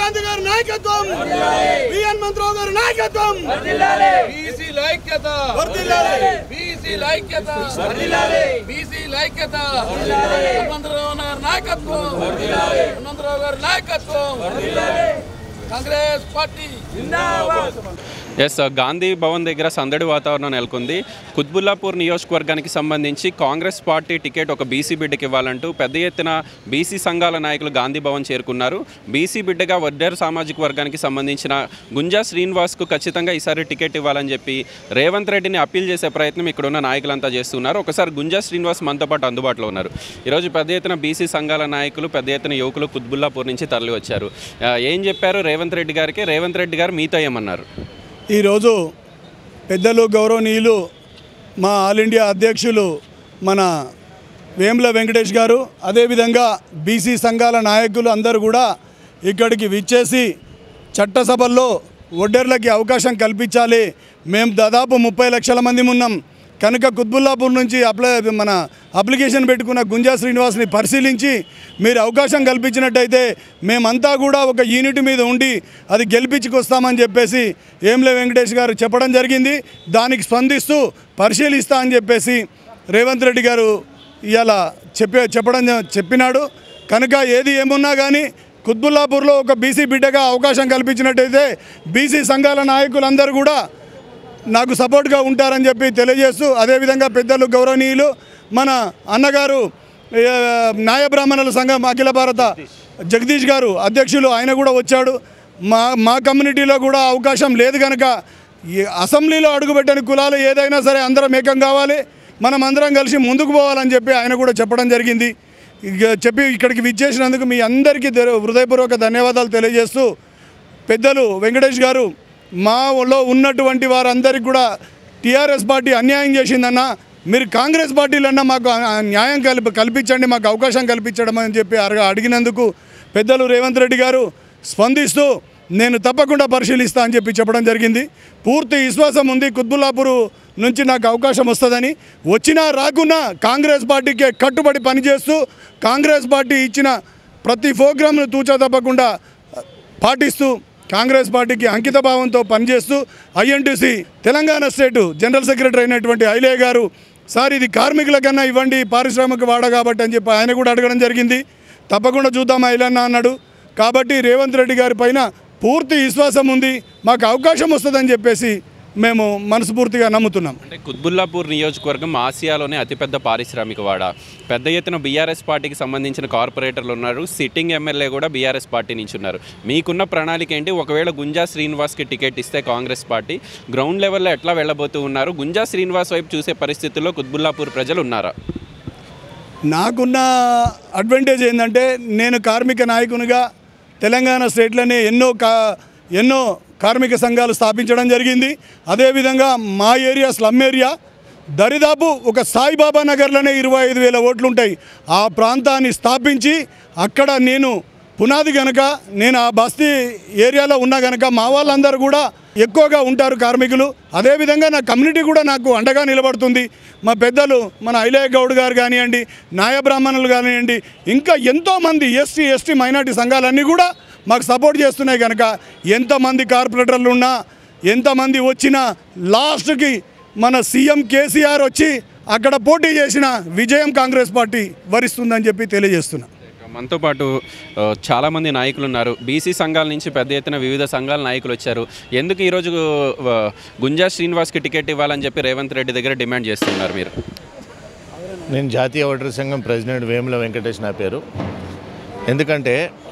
గాంధీ గారి నాయకత్వం బిఎన్ మంత్రావు గారి నాయకత్వం బీసీ ఐక్యత వర్ధిల్లాలి. బీసీ ఐక్యత బీసీ ఐక్యత హనుమంతరావు గారి నాయకత్వం హనుమంతరావు గారి నాయకత్వం కాంగ్రెస్ పార్టీ ఎస్ గాంధీ భవన్ దగ్గర సందడి వాతావరణం నెలకొంది కుత్బుల్లాపూర్ నియోజకవర్గానికి సంబంధించి కాంగ్రెస్ పార్టీ టికెట్ ఒక బీసీ బిడ్డకి ఇవ్వాలంటూ పెద్ద ఎత్తున బీసీ సంఘాల నాయకులు గాంధీ భవన్ చేరుకున్నారు బీసీ బిడ్డగా వడ్డేరు సామాజిక వర్గానికి సంబంధించిన గుంజా శ్రీనివాస్కు ఖచ్చితంగా ఈసారి టికెట్ ఇవ్వాలని చెప్పి రేవంత్ రెడ్డిని అప్పీల్ చేసే ప్రయత్నం ఇక్కడ ఉన్న నాయకులంతా చేస్తున్నారు ఒకసారి గుంజా శ్రీనివాస్ మనతో పాటు అందుబాటులో ఉన్నారు ఈరోజు పెద్ద ఎత్తున బీసీ సంఘాల నాయకులు పెద్ద ఎత్తున యువకులు కుత్బుల్లాపూర్ నుంచి తరలి వచ్చారు ఆ, ఏం చెప్పారు రేవంత్ రెడ్డి గారికి రేవంత్ రెడ్డి గారు మీతో ఏమన్నారు ఈరోజు పెద్దలు గౌరవనీయులు మా ఆల్ ఇండియా అధ్యక్షులు మన వేముల వెంకటేష్ గారు అదేవిధంగా బీసీ సంఘాల నాయకులు అందరూ కూడా ఇక్కడికి విచ్చేసి చట్టసభల్లో ఒడ్డెర్లకి అవకాశం కల్పించాలి మేము దాదాపు ముప్పై లక్షల మంది ఉన్నాం కనుక కుత్బుల్లాపూర్ నుంచి అప్లై మన అప్లికేషన్ పెట్టుకున్న గుంజా శ్రీనివాస్ని పరిశీలించి మీరు అవకాశం కల్పించినట్టయితే మేమంతా కూడా ఒక యూనిట్ మీద ఉండి అది గెలిపించుకొస్తామని చెప్పేసి ఏంలే వెంకటేష్ గారు చెప్పడం జరిగింది దానికి స్పందిస్తూ పరిశీలిస్తా అని చెప్పేసి రేవంత్ రెడ్డి గారు ఇవాళ చెప్పే చెప్పడం జ- చెప్పినాడు కనుక ఏది ఏమున్నా కానీ కుత్బుల్లాపూర్లో ఒక బీసీ బిడ్డగా అవకాశం కల్పించినట్టయితే బీసీ సంఘాల నాయకులందరూ కూడా నాకు సపోర్ట్గా ఉంటారని చెప్పి తెలియజేస్తూ అదేవిధంగా పెద్దలు గౌరవనీయులు మన అన్నగారు ఏ, న్యాయ బ్రాహ్మణుల సంఘం అఖిల భారత జగదీష్ గారు అధ్యక్షులు ఆయన కూడా వచ్చాడు మా మా కమ్యూనిటీలో కూడా అవకాశం లేదు కనుక ఈ అసెంబ్లీలో అడుగుపెట్టని కులాలు ఏదైనా సరే అందరం ఏకం కావాలి మనం అందరం కలిసి ముందుకు పోవాలని చెప్పి ఆయన కూడా చెప్పడం జరిగింది ఇక చెప్పి ఇక్కడికి విచ్చేసినందుకు మీ అందరికీ ధర- హృదయపూర్వక ధన్యవాదాలు తెలియజేస్తూ పెద్దలు వెంకటేష్ గారు మాలో ఉన్నటువంటి వారందరికీ కూడా టీఆర్ఎస్ పార్టీ అన్యాయం చేసిందన్న మీరు కాంగ్రెస్ పార్టీలన్నా మాకు ఆ- ఆ న్యాయం కల్పి కల్పించండి మాకు అవకాశం కల్పించడం అని చెప్పి అరగ అడిగినందుకు పెద్దలు రేవంత్ రెడ్డి గారు స్పందిస్తూ నేను తప్పకుండా పరిశీలిస్తా అని చెప్పి చెప్పడం జరిగింది పూర్తి విశ్వాసం ఉంది కుత్బుల్లాపూర్ నుంచి నాకు అవకాశం వస్తుందని వచ్చినా రాకున్నా కాంగ్రెస్ పార్టీకే కట్టుబడి పనిచేస్తూ కాంగ్రెస్ పార్టీ ఇచ్చిన ప్రతి ప్రోగ్రాంను తూచా తప్పకుండా పాటిస్తూ కాంగ్రెస్ పార్టీకి అంకిత భావంతో పనిచేస్తూ INTUC Telangana state general secretary అయినటువంటి ఐలయ్య గారు సార్ ఇది కార్మికుల కన్నా ఇవ్వండి పారిశ్రామిక వాడ కాబట్టి అని చెప్పి ఆయన కూడా అడగడం జరిగింది తప్పకుండా చూద్దాం ఐలన్న అన్నాడు కాబట్టి రేవంత్ రెడ్డి గారి పైన పూర్తి విశ్వాసం ఉంది మాకు అవకాశం వస్తుందని చెప్పేసి మేము మనస్ఫూర్తిగా నమ్ముతున్నాం అంటే కుత్బుల్లాపూర్ నియోజకవర్గం ఆసియాలోనే అతిపెద్ద పారిశ్రామిక వాడ పెద్ద ఎత్తున బీఆర్ఎస్ పార్టీకి సంబంధించిన కార్పొరేటర్లు ఉన్నారు సిట్టింగ్ ఎమ్మెల్యే కూడా బీఆర్ఎస్ పార్టీ నుంచి ఉన్నారు మీకున్న ప్రణాళిక ఏంటి ఒకవేళ గుంజా శ్రీనివాస్కి టికెట్ ఇస్తే కాంగ్రెస్ పార్టీ గ్రౌండ్ లెవెల్లో ఎట్లా వెళ్ళబోతూ ఉన్నారు గుంజా శ్రీనివాస్ వైపు చూసే పరిస్థితుల్లో కుత్బుల్లాపూర్ ప్రజలు ఉన్నారా నాకున్న అడ్వాంటేజ్ ఏంటంటే నేను కార్మిక నాయకునిగా తెలంగాణ స్టేట్లోనే ఎన్నో కా ఎన్నో కార్మిక సంఘాలు స్థాపించడం జరిగింది అదేవిధంగా మా ఏరియా స్లమ్ ఏరియా దరిదాపు ఒక సాయిబాబా నగర్లోనే ఇరవై ఐదు వేల ఓట్లు ఉంటాయి ఆ ప్రాంతాన్ని స్థాపించి అక్కడ నేను పునాది గనక నేను ఆ బస్తీ ఏరియాలో ఉన్నా గనక మా వాళ్ళందరూ కూడా ఎక్కువగా ఉంటారు కార్మికులు అదేవిధంగా నా కమ్యూనిటీ కూడా నాకు అండగా నిలబడుతుంది మా పెద్దలు మన ఐలయ్య గౌడ్ గారు కానివ్వండి న్యాయ బ్రాహ్మణులు కానివ్వండి ఇంకా ఎంతోమంది ఎస్సీ ఎస్టీ మైనార్టీ సంఘాలన్నీ కూడా మాకు సపోర్ట్ చేస్తున్నాయి కనుక ఎంతమంది కార్పొరేటర్లు ఉన్నా ఎంతమంది వచ్చినా లాస్ట్కి మన సీఎం కేసీఆర్ వచ్చి అక్కడ పోటీ చేసిన విజయం కాంగ్రెస్ పార్టీ వరిస్తుందని చెప్పి తెలియజేస్తున్నా మనతో పాటు ఆ, చాలామంది నాయకులు ఉన్నారు బీసీ సంఘాల నుంచి పెద్ద ఎత్తున వివిధ సంఘాల నాయకులు వచ్చారు ఎందుకు ఈరోజు ఆ, గుంజా శ్రీనివాస్కి టికెట్ ఇవ్వాలని చెప్పి రేవంత్ రెడ్డి దగ్గర డిమాండ్ చేస్తున్నారు మీరు నేను జాతీయ ఓటర్ సంఘం ప్రెసిడెంట్ వేముల వెంకటేష్ నా పేరు ఎందుకంటే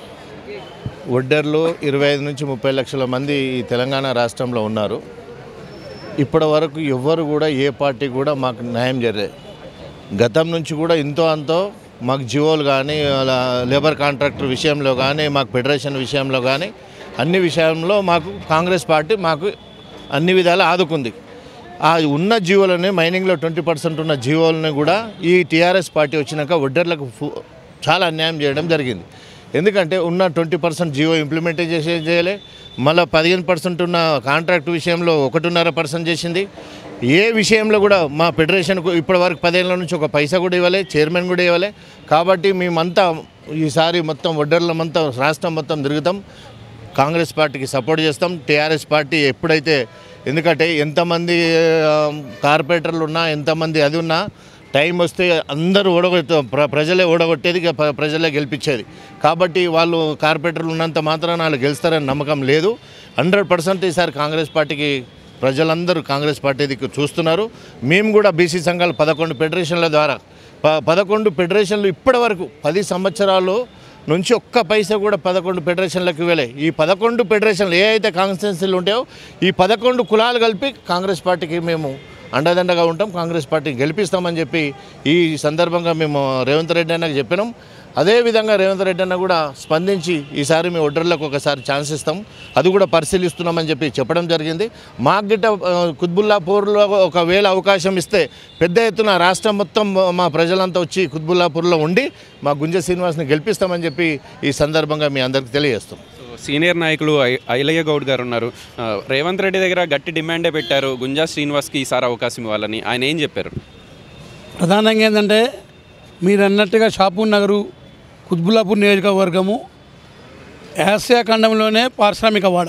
ఒడ్డర్లు ఇరవై ఐదు నుంచి ముప్పై లక్షల మంది ఈ తెలంగాణ రాష్ట్రంలో ఉన్నారు ఇప్పటి వరకు ఎవ్వరు కూడా ఏ పార్టీ కూడా మాకు న్యాయం జరగలేదు గతం నుంచి కూడా ఇంతో అంతో మాకు జియోలు కానీ అలా లేబర్ కాంట్రాక్టర్ విషయంలో కానీ మాకు ఫెడరేషన్ విషయంలో కానీ అన్ని విషయంలో మాకు కాంగ్రెస్ పార్టీ మాకు అన్ని విధాలు ఆదుకుంది ఆ ఉన్న జీవోలని మైనింగ్లో ట్వంటీ పర్సెంట్ ఉన్న జీవోలని కూడా ఈ టీఆర్ఎస్ పార్టీ వచ్చినాక ఒడ్డర్లకు ఫు- చాలా అన్యాయం చేయడం జరిగింది ఎందుకంటే ఉన్న ట్వంటీ పర్సెంట్ జియో ఇంప్లిమెంటేషన్ చేయలే మళ్ళీ పదిహేను పర్సెంట్ ఉన్న కాంట్రాక్ట్ విషయంలో ఒకటిన్నర పర్సెంట్ చేసింది ఏ విషయంలో కూడా మా ఫెడరేషన్కు ఇప్పటి వరకు పదేళ్ళ నుంచి ఒక పైసా కూడా ఇవ్వలే చైర్మన్ కూడా ఇవ్వలే కాబట్టి మేమంతా ఈసారి మొత్తం ఒడ్డర్ల మొత్తం రాష్ట్రం మొత్తం తిరుగుతాం కాంగ్రెస్ పార్టీకి సపోర్ట్ చేస్తాం టీఆర్ఎస్ పార్టీ ఎప్పుడైతే ఎందుకంటే ఎంతమంది ఆ, కార్పొరేటర్లు ఉన్నా ఎంతమంది అది ఉన్నా టైం వస్తే అందరూ ఓడగొట్టు ప్ర ప్రజలే ఓడగొట్టేది ఇక ప్ర- ప్రజలే గెలిపించేది కాబట్టి వాళ్ళు కార్పొరేటర్లు ఉన్నంత మాత్రాన వాళ్ళు గెలుస్తారని నమ్మకం లేదు హండ్రెడ్ పర్సెంట్ ఈసారి కాంగ్రెస్ పార్టీకి ప్రజలందరూ కాంగ్రెస్ పార్టీ దిక్కు చూస్తున్నారు మేము కూడా బీసీ సంఘాలు పదకొండు ఫెడరేషన్ల ద్వారా ప పదకొండు ఫెడరేషన్లు ఇప్పటి వరకు పది సంవత్సరాలు నుంచి ఒక్క పైసా కూడా పదకొండు ఫెడరేషన్లకు ఇవ్వలే ఈ పదకొండు ఫెడరేషన్లు ఏ అయితే కాన్స్టిట్యున్సీలు ఉంటాయో ఈ పదకొండు కులాలు కలిపి కాంగ్రెస్ పార్టీకి మేము అండదండగా ఉంటాం కాంగ్రెస్ పార్టీని గెలిపిస్తామని చెప్పి ఈ సందర్భంగా మేము రేవంత్ రెడ్డి అన్నకు చెప్పినాం అదేవిధంగా రేవంత్ రెడ్డి అన్న కూడా స్పందించి ఈసారి మీ ఒడ్డర్లకు ఒకసారి ఛాన్స్ ఇస్తాం అది కూడా పరిశీలిస్తున్నామని చెప్పి చెప్పడం జరిగింది మాకు గిట్ట ఆ, కుత్బుల్లాపూర్లో ఒకవేళ అవకాశం ఇస్తే పెద్ద ఎత్తున రాష్ట్రం మొత్తం మా ప్రజలంతా వచ్చి కుత్బుల్లాపూర్లో ఉండి మా గుంజ శ్రీనివాస్ని గెలిపిస్తామని చెప్పి ఈ సందర్భంగా మీ అందరికీ తెలియజేస్తాం సో సీనియర్ నాయకులు ఐ- ఐలయ్య గౌడ్ గారు ఉన్నారు ఆ, రేవంత్ రెడ్డి దగ్గర గట్టి డిమాండే పెట్టారు గుంజా శ్రీనివాస్కి ఈసారి అవకాశం ఇవ్వాలని ఆయన ఏం చెప్పారు ప్రధానంగా ఏంటంటే మీరు అన్నట్టుగా షాపూర్ నగరు కుత్బుల్లాపూర్ నియోజకవర్గము ఆసియా ఖండంలోనే పారిశ్రామిక వాడ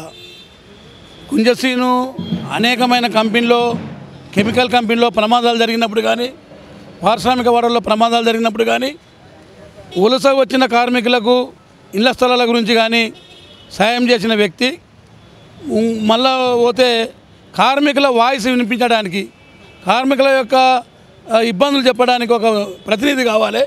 కుంజశ్రీను అనేకమైన కంపెనీలో కెమికల్ కంపెనీలో ప్రమాదాలు జరిగినప్పుడు కానీ పారిశ్రామిక వాడల్లో ప్రమాదాలు జరిగినప్పుడు కానీ వలస వచ్చిన కార్మికులకు ఇళ్ల స్థలాల గురించి కానీ సాయం చేసిన వ్యక్తి ఉం, మళ్ళా పోతే కార్మికుల వాయిస్ వినిపించడానికి కార్మికుల యొక్క ఆ, ఇబ్బందులు చెప్పడానికి ఒక ప్రతినిధి కావాలి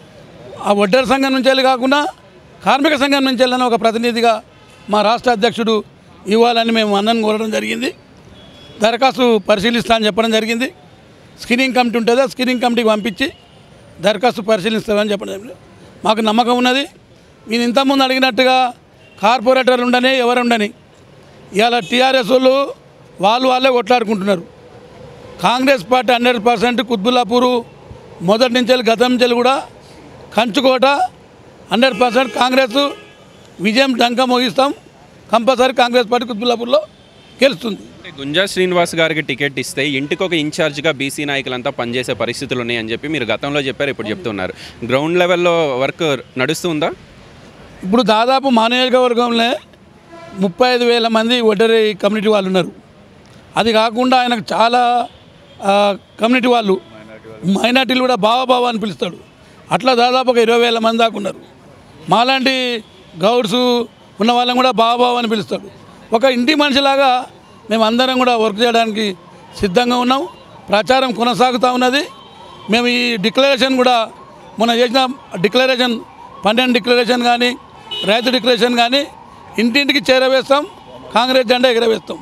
ఆ వడ్డర సంఘం నుంచి వెళ్ళి కాకుండా కార్మిక సంఘం నుంచి వెళ్ళిన ఒక ప్రతినిధిగా మా రాష్ట్ర అధ్యక్షుడు ఇవ్వాలని మేము అందరిని కోరడం జరిగింది దరఖాస్తు పరిశీలిస్తా అని చెప్పడం జరిగింది స్క్రీనింగ్ కమిటీ ఉంటుంది ఆ స్క్రీనింగ్ కమిటీకి పంపించి దరఖాస్తు పరిశీలిస్తామని చెప్పడం జరిగింది మాకు నమ్మకం ఉన్నది నేను ఇంతకుముందు అడిగినట్టుగా కార్పొరేటర్లు ఉండని ఎవరు ఉండని ఇవాళ టీఆర్ఎస్ వాళ్ళు వాళ్ళు వాళ్ళే కొట్లాడుకుంటున్నారు Congress party hundred percent Quthbullapur మొదటి నుంచి వెళ్ళి గతం నుంచి వెళ్ళి కూడా కంచుకోట హండ్రెడ్ పర్సెంట్ కాంగ్రెస్ విజయం డంక మోగిస్తాం కంపల్సరీ కాంగ్రెస్ పార్టీ కుత్బుల్లాపూర్లో గెలుస్తుంది అంటే గుంజా శ్రీనివాస్ గారికి టికెట్ ఇస్తే ఇంటికి ఒక ఇన్ఛార్జ్గా బీసీ నాయకులంతా పనిచేసే పరిస్థితులు ఉన్నాయని చెప్పి మీరు గతంలో చెప్పారు ఇప్పుడు చెప్తున్నారు గ్రౌండ్ లెవెల్లో వర్క్ నడుస్తుందా ఇప్పుడు దాదాపు మా నియోజకవర్గంలో ముప్పై ఐదు వేల మంది ఒడ్డరి కమ్యూనిటీ వాళ్ళు ఉన్నారు అది కాకుండా ఆయనకు చాలా ఆ, కమ్యూనిటీ వాళ్ళు మైనార్టీలు కూడా బావ బావ అని పిలుస్తాడు అట్లా దాదాపు ఒక ఇరవై వేల మంది దాకా ఉన్నారు మాలాంటి గౌడ్స్ ఉన్న వాళ్ళని కూడా బావ బావ అని పిలుస్తాడు ఒక ఇంటి మనిషిలాగా మేము అందరం కూడా వర్క్ చేయడానికి సిద్ధంగా ఉన్నాం ప్రచారం కొనసాగుతూ ఉన్నది మేము ఈ డిక్లరేషన్ కూడా మొన్న చేసిన డిక్లరేషన్ పన్నెండు డిక్లరేషన్ కానీ రైతు డిక్లరేషన్ కానీ ఇంటింటికి చేరవేస్తాం కాంగ్రెస్ జెండా ఎగరవేస్తాం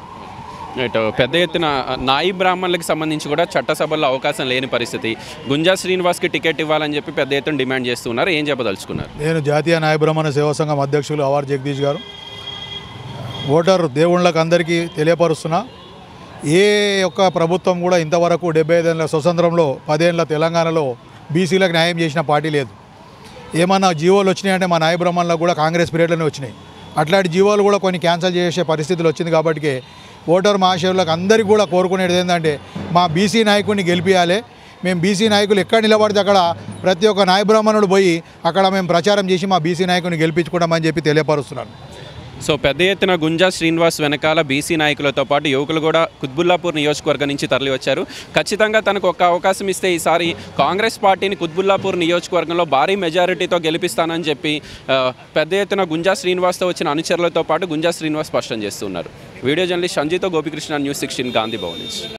ఇటు పెద్ద ఎత్తున నాయి బ్రాహ్మణులకు సంబంధించి కూడా చట్టసభల్లో అవకాశం లేని పరిస్థితి గుంజా శ్రీనివాస్కి టికెట్ ఇవ్వాలని చెప్పి పెద్ద ఎత్తున డిమాండ్ చేస్తున్నారు ఏం చెప్పదలుచుకున్నారు నేను జాతీయ న్యాయ బ్రహ్మణ సేవా సంఘం అధ్యక్షులు అవార్ జగదీష్ గారు ఓటర్ దేవుళ్ళకు అందరికీ తెలియపరుస్తున్నా ఏ ఒక్క ప్రభుత్వం కూడా ఇంతవరకు డెబ్బై ఐదేళ్ళ స్వతంత్రంలో పదేళ్ళ తెలంగాణలో బీసీలకు న్యాయం చేసిన పార్టీ లేదు ఏమన్నా జీవోలు వచ్చినాయంటే మా న్యాయ బ్రహ్మణులకు కూడా కాంగ్రెస్ పీరియడ్లోనే వచ్చినాయి అట్లాంటి జీవోలు కూడా కొన్ని క్యాన్సిల్ చేసే పరిస్థితులు వచ్చింది కాబట్టి ఓటర్ మహాశయులకు అందరికీ కూడా కోరుకునేది ఏంటంటే మా బీసీ నాయకుడిని గెలిపించాలి మేము బీసీ నాయకులు ఎక్కడ నిలబడితే అక్కడ ప్రతి ఒక్క నాయ బ్రాహ్మణుడు పోయి అక్కడ మేము ప్రచారం చేసి మా బీసీ నాయకుడిని గెలిపించుకుంటామని చెప్పి తెలియపరుస్తున్నాను సో పెద్ద ఎత్తున గుంజా శ్రీనివాస్ వెనకాల బీసీ నాయకులతో పాటు యువకులు కూడా కుత్బుల్లాపూర్ నియోజకవర్గం నుంచి తరలి వచ్చారు ఖచ్చితంగా తనకు ఒక అవకాశం ఇస్తే ఈసారి కాంగ్రెస్ పార్టీని కుత్బుల్లాపూర్ నియోజకవర్గంలో భారీ మెజారిటీతో గెలిపిస్తానని చెప్పి ఆ, పెద్ద ఎత్తున గుంజా శ్రీనివాస్తో వచ్చిన అనుచరులతో పాటు గుంజా శ్రీనివాస్ స్పష్టం చేస్తున్నారు వీడియో జర్నలిస్ట్ సంజీతో గోపికృష్ణ న్యూస్ సిక్స్టీన్ గాంధీ భవన్ నుంచి